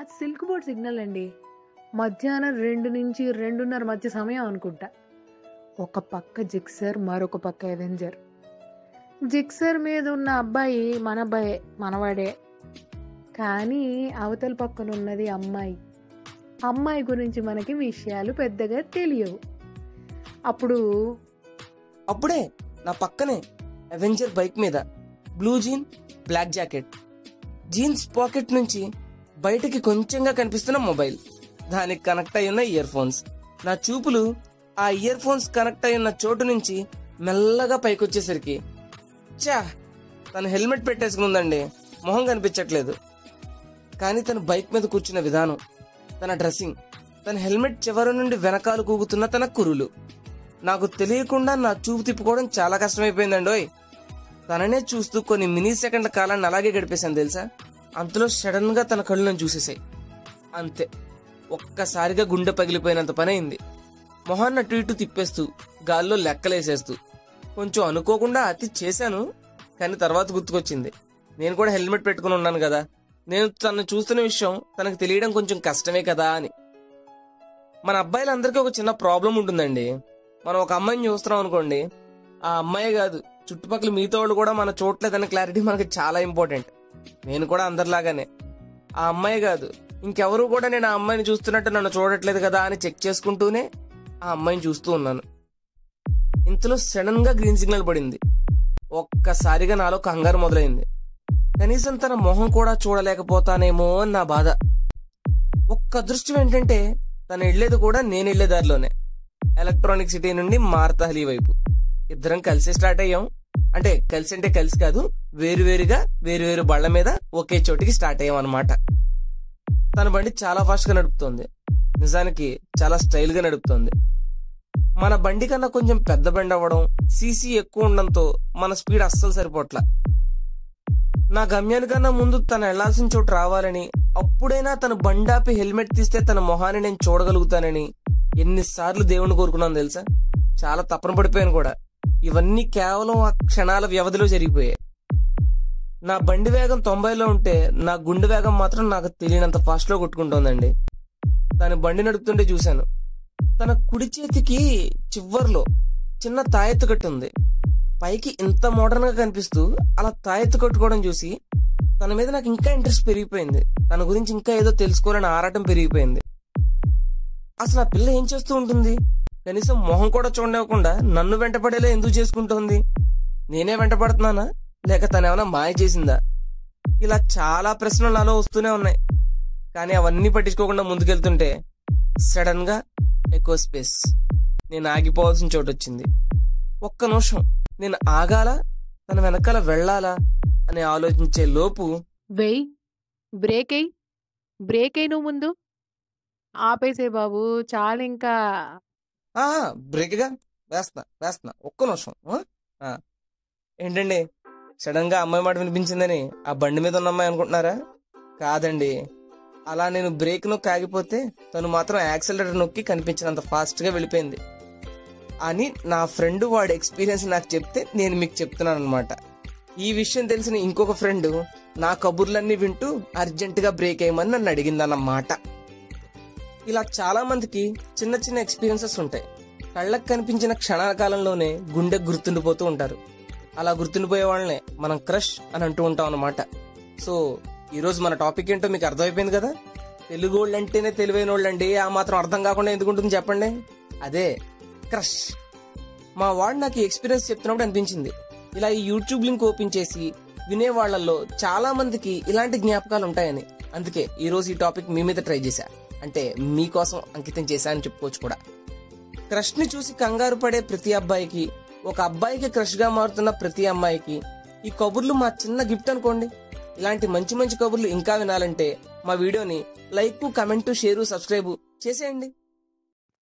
అది silk board signal అండి మధ్యాహ్నం రెండు నుంచి రెండున్నర మధ్య సమయం అనుకుంటా ఒక పక్క జిక్సర్ మరొక పక్క ఎవెంజర్ జిక్సర్ మీద ఉన్న అబ్బాయి మన అబ్బాయే మనవాడే కానీ అవతల పక్కన ఉన్నది అమ్మాయి అమ్మాయి గురించి మనకి విషయాలు పెద్దగా తెలియవు అప్పుడు అప్పుడే నా పక్కనే అవెంజర్ బైక్ మీద blue jean black jacket jeans pocket నుంచి బయటికి కొంచెంగా కనిపిస్తున్న మొబైల్ దానికి కనెక్ట్ అయి ఉన్న ఇయర్ ఫోన్స్ నా చూపులు ఆ ఇయర్ ఫోన్స్ కనెక్ట్ అయి ఉన్న చోటు నుంచి మెల్లగా పైకొచ్చేసరికి చా తను హెల్మెట్ పెట్టేసుకుందండి మొహం కనిపించట్లేదు కానీ తను బైక్ మీద కూర్చున్న విధానం తన డ్రెస్సింగ్ తన హెల్మెట్ చివరి నుండి వెనకాల కూగుతున్న తన కురులు నాకు తెలియకుండా నా చూపు తిప్పుకోవడం చాలా కష్టమైపోయిందండోయ్ తననే చూస్తూ కొన్ని మినీ సెకండ్ల కాలాన్ని అలాగే గడిపేశాను తెలుసా అంతలో సడన్ గా తన కళ్ళు నన్ను చూసేసాయి అంతే ఒక్కసారిగా గుండె పగిలిపోయినంత పని అయింది మొహాన్ని అటు ఇటు తిప్పేస్తూ గాల్లో లెక్కలేసేస్తూ కొంచెం అనుకోకుండా అతి చేశాను కానీ తర్వాత గుర్తుకొచ్చింది నేను కూడా హెల్మెట్ పెట్టుకుని ఉన్నాను కదా నేను తను చూస్తున్న విషయం తనకు తెలియడం కొంచెం కష్టమే కదా అని మన అబ్బాయిలందరికీ ఒక చిన్న ప్రాబ్లం ఉంటుందండి మనం ఒక అమ్మాయిని చూస్తున్నాం అనుకోండి ఆ అమ్మాయి కాదు చుట్టుపక్కల మిగతా వాళ్ళు కూడా మన చూడలేదన్న క్లారిటీ మనకి చాలా ఇంపార్టెంట్ నేను కూడా అందరిలాగానే ఆ అమ్మాయి కాదు ఇంకెవరు కూడా నేను ఆ అమ్మాయిని చూస్తున్నట్టు నన్ను చూడట్లేదు కదా అని చెక్ చేసుకుంటూనే ఆ అమ్మాయిని చూస్తూ ఉన్నాను ఇంతలో సడన్ గా గ్రీన్ సిగ్నల్ పడింది ఒక్కసారిగా నాలో కంగారు మొదలైంది కనీసం తన మొహం కూడా చూడలేకపోతానేమో అని నా బాధ ఒక్క అదృష్టం ఏంటంటే తను వెళ్లేది కూడా నేను వెళ్లే దారిలోనే ఎలక్ట్రానిక్ సిటీ నుండి మార్తహలి వైపు ఇద్దరం కలిసి స్టార్ట్ అయ్యాం అంటే కలిసి అంటే కలిసి కాదు వేరువేరుగా వేరువేరు బళ్ళ మీద ఒకే చోటికి స్టార్ట్ అయ్యాం అనమాట తన బండి చాలా ఫాస్ట్ గా నడుపుతోంది నిజానికి చాలా స్టైల్ గా నడుపుతోంది మన బండి కన్నా కొంచెం పెద్ద బండి అవ్వడం సీసీ ఎక్కువ ఉండడంతో మన స్పీడ్ అస్సలు సరిపోట్లా నా గమ్యానికన్నా ముందు తను వెళ్లాల్సిన చోటు రావాలని అప్పుడైనా తన బండాపి హెల్మెట్ తీస్తే తన మొహాన్ని నేను చూడగలుగుతానని ఎన్నిసార్లు దేవుని కోరుకున్నాను తెలుసా చాలా తప్పన పడిపోయాను కూడా ఇవన్నీ కేవలం ఆ క్షణాల వ్యవధిలో జరిగిపోయాయి నా బండి వేగం తొంభైలో ఉంటే నా గుండె వేగం మాత్రం నాకు తెలియనంత ఫాస్ట్ లో కొట్టుకుంటోందండి తను బండి నడుపుతుంటే చూశాను తన కుడి చేతికి చివర్లో చిన్న తాయెత్తు కట్టు ఉంది పైకి ఇంత మోడర్న్ గా కనిపిస్తూ అలా తాయెత్తు కట్టుకోవడం చూసి తన మీద నాకు ఇంకా ఇంట్రెస్ట్ పెరిగిపోయింది తన గురించి ఇంకా ఏదో తెలుసుకోవాలని ఆరాటం పెరిగిపోయింది అసలు ఆ పిల్ల ఏం చేస్తూ ఉంటుంది కనీసం మొహం కూడా చూడనివ్వకుండా నన్ను వెంటపడేలా ఎందుకు చేసుకుంటోంది నేనే వెంటపడుతున్నానా లేక తనేమైనా మాయ చేసిందా ఇలా చాలా ప్రశ్నలు నాలో వస్తూనే ఉన్నాయి కానీ అవన్నీ పట్టించుకోకుండా ముందుకెళ్తుంటే సడన్ గా ఎక్కువ స్పేస్ నేను ఆగిపోవాల్సిన చోటు వచ్చింది ఒక్క నిమిషం నేను ఆగాలా తన వెనకాల వెళ్ళాలా అని ఆలోచించే లోపు వెయ్యి బ్రేక్ అయ్యి బ్రేక్ అయ్యి నువ్వు ముందు ఆపేసే బాబు చాలా ఇంకా ఆ బ్రేక్గా వేస్తున్నా వేస్తున్నా ఒక్క నిమిషం ఆ? ఆ. ఏంటండి సడన్ గా అమ్మాయి మాట వినిపించిందని ఆ బండి మీద ఉన్న అమ్మాయి అనుకుంటున్నారా కాదండి అలా నేను బ్రేక్ నొక్కి ఆగిపోతే తను మాత్రం యాక్సిలరేటర్ నొక్కి కనిపించినంత ఫాస్ట్ గా వెళ్ళిపోయింది అని నా ఫ్రెండ్ వాడి ఎక్స్పీరియన్స్ నాకు చెప్తే నేను మీకు చెప్తున్నాను అనమాట ఈ విషయం తెలిసిన ఇంకొక ఫ్రెండ్ నా కబుర్లన్నీ వింటూ అర్జెంట్ గా బ్రేక్ అయ్యమని నన్ను అడిగిందన్నమాట ఇలా చాలా మందికి చిన్న చిన్న ఎక్స్పీరియన్సెస్ ఉంటాయి కళ్ళకు కనిపించిన క్షణాల కాలంలోనే గుండె గుర్తుండిపోతూ ఉంటారు అలా గుర్తుండిపోయే వాళ్ళనే మనం క్రష్ అని అంటూ ఉంటాం అన్నమాట సో ఈ రోజు మన టాపిక్ ఏంటో మీకు అర్థమైపోయింది కదా తెలుగు వాళ్ళు అంటేనే తెలివైన వాళ్ళండి ఆ మాత్రం అర్థం కాకుండా ఎందుకు ఉంటుంది చెప్పండి అదే క్రష్ మా వాడు నాకు ఈ ఎక్స్పీరియన్స్ చెప్తున్నప్పుడు అనిపించింది ఇలా ఈ యూట్యూబ్ లింక్ ఓపెన్ చేసి వినే వాళ్ళల్లో చాలా మందికి ఇలాంటి జ్ఞాపకాలు ఉంటాయని అందుకే ఈ రోజు ఈ టాపిక్ మీ మీద ట్రై చేశా అంటే మీకోసం అంకితం చేశా అని చెప్పుకోవచ్చు కూడా క్రష్ ని చూసి కంగారు పడే ప్రతి అబ్బాయికి ఒక అబ్బాయికి క్రష్ గా మారుతున్న ప్రతి అమ్మాయికి ఈ కబుర్లు మా చిన్న గిఫ్ట్ అనుకోండి ఇలాంటి మంచి మంచి కబుర్లు ఇంకా వినాలంటే మా వీడియోని లైక్ కమెంట్ షేరు సబ్స్క్రైబ్ చేసేయండి